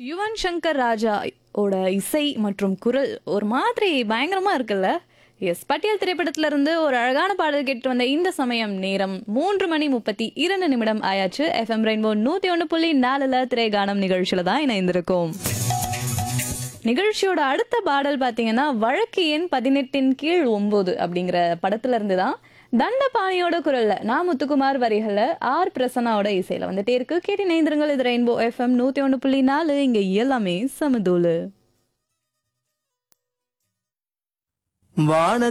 யுவன் சங்கர் ராஜா ஓட இசை மற்றும் குரல் ஒரு மாதிரி பயங்கரமா இருக்குல்ல எஸ் பட்டியல் திரைப்படத்துல இருந்து ஒரு அழகான பாடல் கேட்டு வந்த இந்த சமயம் நேரம் மூன்று மணி முப்பத்தி இரண்டு நிமிடம் ஆயாச்சு எஃப்எம் ரெயின்போ நூத்தி ஒன்று புள்ளி நாலுல திரைகானம் நிகழ்ச்சியில தான் இணைந்திருக்கோம் நிகழ்ச்சியோட அடுத்த பாடல் பார்த்தீங்கன்னா வழக்கு எண் பதினெட்டின் கீழ் ஒன்பது அப்படிங்கிற படத்துல இருந்து தான் தண்டபாணியோட குரல்ல நான் முத்துக்குமார் வரிகள்ல ஆர் பிரசன்னாவோட இசையில வந்துட்டே இருக்கு கேட்டு நேந்திரங்கள் இது ரெயின்போ எஃப்எம் நூத்தி ஒன்று புள்ளி நாலு இங்க எல்லாமே சமதூளு வான